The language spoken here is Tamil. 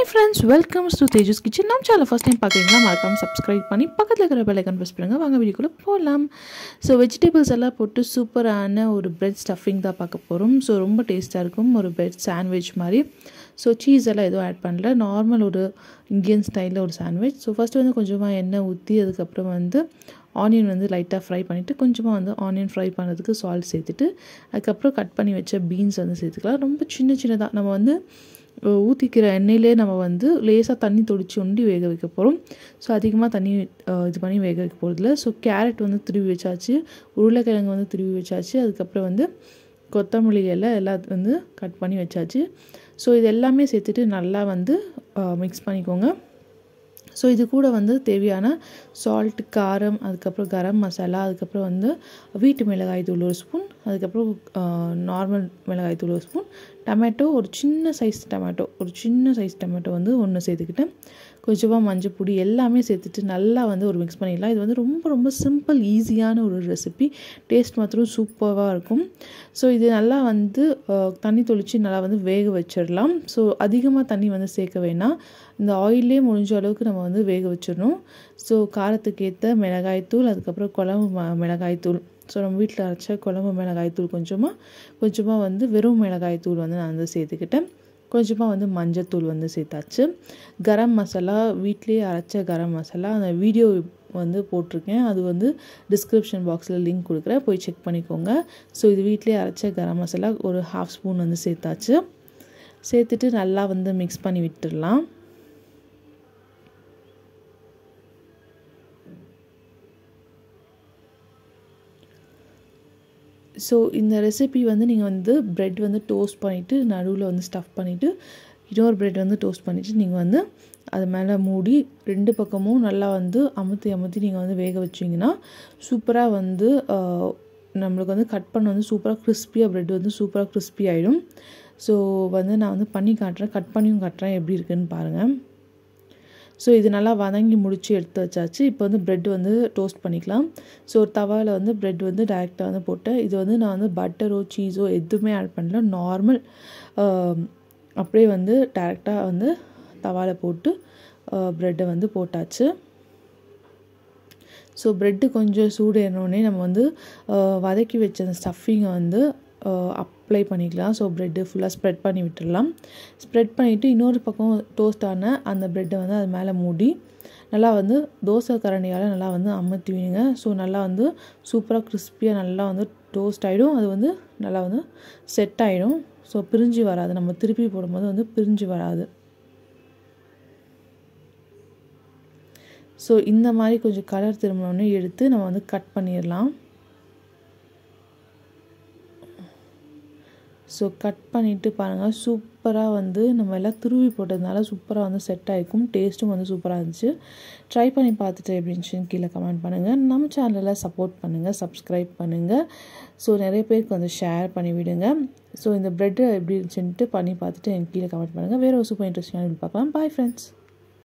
friends welcomes to Tejas kitchen நம்ம சேனல் ஃபஸ்ட் டைம் பார்க்குறீங்களா மறக்காமல் சப்ஸ்கிரைப் பண்ணி பக்கத்தில் இருக்கிற பெல்லைக்கன் ப்ரெஸ் பண்ணுங்கள் வாங்க வீடியோக்குள்ளே போகலாம் ஸோ வெஜிடபிள்ஸ் எல்லாம் போட்டு சூப்பரான ஒரு பிரெட் ஸ்டஃபிங் தான் பார்க்க போகிறோம் ஸோ ரொம்ப டேஸ்ட்டாக இருக்கும் ஒரு பிரெட் சாண்ட்விச் மாதிரி ஸோ சீஸ் எல்லாம் எதுவும் ஆட் பண்ணல நார்மல் ஒரு இந்தியன் ஸ்டைலில் ஒரு சாண்ட்விச் ஸோ ஃபஸ்ட்டு வந்து கொஞ்சமாக எண்ணெய் ஊற்றி அதுக்கப்புறம் வந்து ஆனியன் வந்து லைட்டாக ஃப்ரை பண்ணிவிட்டு கொஞ்சமாக வந்து ஆனியன் ஃப்ரை பண்ணுறதுக்கு சால்ட் சேர்த்துட்டு அதுக்கப்புறம் கட் பண்ணி வச்ச பீன்ஸ் வந்து சேர்த்துக்கலாம் ரொம்ப சின்ன சின்னதாக நம்ம வந்து ஊற்றிக்கிற எண்ணெயிலே நம்ம வந்து லேசாக தண்ணி தொடிச்சு ஒண்டி வேக வைக்க போகிறோம் ஸோ அதிகமாக தண்ணி இது பண்ணி வேக வைக்க போகிறதில்ல ஸோ கேரட் வந்து திருவி வச்சாச்சு உருளைக்கிழங்கு வந்து திருவி வச்சாச்சு அதுக்கப்புறம் வந்து கொத்தமல்லி இலை எல்லாம் வந்து கட் பண்ணி வச்சாச்சு ஸோ இது எல்லாமே சேர்த்துட்டு நல்லா வந்து மிக்ஸ் பண்ணிக்கோங்க ஸோ இது கூட வந்து தேவையான சால்ட் காரம் அதுக்கப்புறம் கரம் மசாலா அதுக்கப்புறம் வந்து வீட்டு மிளகாய் தூள் ஒரு ஸ்பூன் அதுக்கப்புறம் நார்மல் மிளகாய் தூள் ஒரு ஸ்பூன் டமேட்டோ ஒரு சின்ன சைஸ் டமேட்டோ ஒரு சின்ன சைஸ் டமேட்டோ வந்து ஒன்று சேர்த்துக்கிட்டேன் கொஞ்சமாக மஞ்சள் பொடி எல்லாமே சேர்த்துட்டு நல்லா வந்து ஒரு மிக்ஸ் பண்ணிடலாம் இது வந்து ரொம்ப ரொம்ப சிம்பிள் ஈஸியான ஒரு ரெசிபி டேஸ்ட் மாத்திரம் சூப்பராக இருக்கும் ஸோ இது நல்லா வந்து தண்ணி தொளித்து நல்லா வந்து வேக வச்சிடலாம் ஸோ அதிகமாக தண்ணி வந்து சேர்க்க வேணாம் இந்த ஆயிலே முடிஞ்ச அளவுக்கு நம்ம வந்து வேக வச்சிடணும் ஸோ காரத்துக்கு ஏற்ற மிளகாய்த்தூள் அதுக்கப்புறம் குழம்பு ம மிளகாய்த்தூள் ஸோ நம்ம வீட்டில் அரைச்ச குழம்பு மிளகாய்த்தூள் கொஞ்சமாக கொஞ்சமாக வந்து வெறும் மிளகாய்த்தூள் வந்து நான் வந்து சேர்த்துக்கிட்டேன் கொஞ்சமாக வந்து மஞ்சத்தூள் வந்து சேர்த்தாச்சு கரம் மசாலா வீட்லேயே அரைச்ச கரம் மசாலா அந்த வீடியோ வந்து போட்டிருக்கேன் அது வந்து டிஸ்கிரிப்ஷன் பாக்ஸில் லிங்க் கொடுக்குறேன் போய் செக் பண்ணிக்கோங்க ஸோ இது வீட்லேயே அரைச்ச கரம் மசாலா ஒரு ஹாஃப் ஸ்பூன் வந்து சேர்த்தாச்சு சேர்த்துட்டு நல்லா வந்து மிக்ஸ் பண்ணி விட்டுடலாம் ஸோ இந்த ரெசிபி வந்து நீங்கள் வந்து ப்ரெட் வந்து டோஸ்ட் பண்ணிவிட்டு நடுவில் வந்து ஸ்டஃப் பண்ணிவிட்டு இன்னொரு ப்ரெட் வந்து டோஸ்ட் பண்ணிவிட்டு நீங்கள் வந்து அது மேலே மூடி ரெண்டு பக்கமும் நல்லா வந்து அமுத்தி அமுத்தி நீங்கள் வந்து வேக வச்சிங்கன்னா சூப்பராக வந்து நம்மளுக்கு வந்து கட் பண்ண வந்து சூப்பராக கிறிஸ்பியாக ப்ரெட் வந்து சூப்பராக கிறிஸ்பி ஆகிடும் ஸோ வந்து நான் வந்து பண்ணி காட்டுறேன் கட் பண்ணியும் காட்டுறேன் எப்படி இருக்குன்னு பாருங்கள் ஸோ இது நல்லா வதங்கி முடித்து எடுத்து வச்சாச்சு இப்போ வந்து ப்ரெட் வந்து டோஸ்ட் பண்ணிக்கலாம் ஸோ ஒரு தவாவில் வந்து ப்ரெட் வந்து டைரெக்டாக வந்து போட்டேன் இது வந்து நான் வந்து பட்டரோ சீஸோ எதுவுமே ஆட் பண்ணல நார்மல் அப்படியே வந்து டைரெக்டாக வந்து தவாவில் போட்டு ப்ரெட்டை வந்து போட்டாச்சு ஸோ ப்ரெட்டு கொஞ்சம் சூடு ஏறினோடனே நம்ம வந்து வதக்கி வச்ச அந்த ஸ்டஃபிங்கை வந்து அப்ளை பண்ணிக்கலாம் ஸோ ப்ரெட்டு ஃபுல்லாக ஸ்ப்ரெட் பண்ணி விட்டுடலாம் ஸ்ப்ரெட் பண்ணிவிட்டு இன்னொரு பக்கம் டோஸ்ட் ஆன அந்த ப்ரெட்டை வந்து அது மேலே மூடி நல்லா வந்து தோசை கரண்டியால் நல்லா வந்து அமர்த்தி விடுங்க ஸோ நல்லா வந்து சூப்பராக கிறிஸ்பியாக நல்லா வந்து டோஸ்ட் ஆகிடும் அது வந்து நல்லா வந்து செட் ஆகிடும் ஸோ பிரிஞ்சு வராது நம்ம திருப்பி போடும்போது வந்து பிரிஞ்சு வராது ஸோ இந்த மாதிரி கொஞ்சம் கலர் திரும்பினோடனே எடுத்து நம்ம வந்து கட் பண்ணிடலாம் ஸோ கட் பண்ணிவிட்டு பாருங்கள் சூப்பராக வந்து நம்ம எல்லாம் துருவி போட்டதுனால சூப்பராக வந்து செட் ஆகிருக்கும் டேஸ்ட்டும் வந்து சூப்பராக இருந்துச்சு ட்ரை பண்ணி பார்த்துட்டு எப்படி இருந்துச்சுன்னு கீழே கமெண்ட் பண்ணுங்கள் நம்ம சேனலில் சப்போர்ட் பண்ணுங்கள் சப்ஸ்கிரைப் பண்ணுங்கள் ஸோ நிறைய பேருக்கு வந்து ஷேர் பண்ணி விடுங்க ஸோ இந்த ப்ரெட்டு எப்படி இருந்துச்சுன்ட்டு பண்ணி பார்த்துட்டு எனக்கு கீழே கமெண்ட் பண்ணுங்கள் வேறு ஒரு சூப்பர் இன்ட்ரெஸ்டிங்கான பார்க்கலாம் பாய் ஃப்ரெண்ட்ஸ்